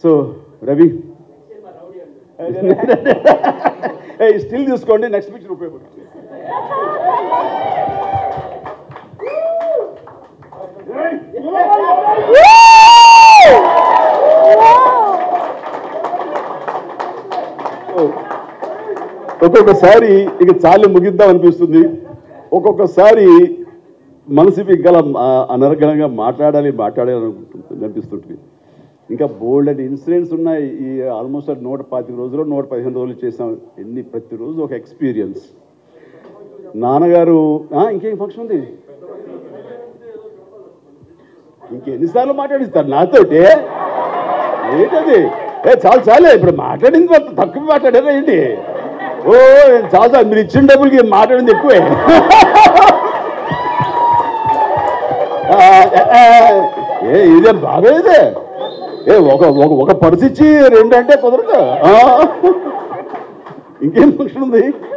So Ravi a still తీసుకోండి next picture ఉపయోగపడుతుంది ఒక్కొక్కసారి ఇక చాలు ముగిద్దాం అనిపిస్తుంది ఒక్కొక్కసారి మనసుకి గల ఆ- అనర్గళంగా మాట్లాడాలి మాట్లాడాలి అనుకుంటుంది అనిపిస్తుంటుంది ఇంకా బోల్డ్ అండ్ ఇన్సిడెంట్స్ ఉన్నాయి ఈ ఆల్మోస్ట్ నూట పాతిక రోజులు నూట పదిహేను రోజులు చేసాం ఎన్ని ప్రతిరోజు ఒక ఎక్స్పీరియన్స్ నాన్నగారు ఆ, ఇంకేం ఫంక్షన్ ఉంది ఇంకెన్నిసార్లు మాట్లాడిస్తారు నాతోటి ఏంటది ఏ చాలు చాలే ఇప్పుడు మాట్లాడింది మొత్తం తక్కువ మాట్లాడారా ఏంటి ఓ చాలా చాలు మీరు ఇచ్చిన డబ్బులకి మాట్లాడింది ఎక్కువే ఆ, ఆ, ఏ ఇదే బాగా ఇదే ఏ ఒక ఒక ఒక పర్సు ఇచ్చి రెండు అంటే కుదరదు ఆ. ఇంకేం ఫంక్షన్ ఉంది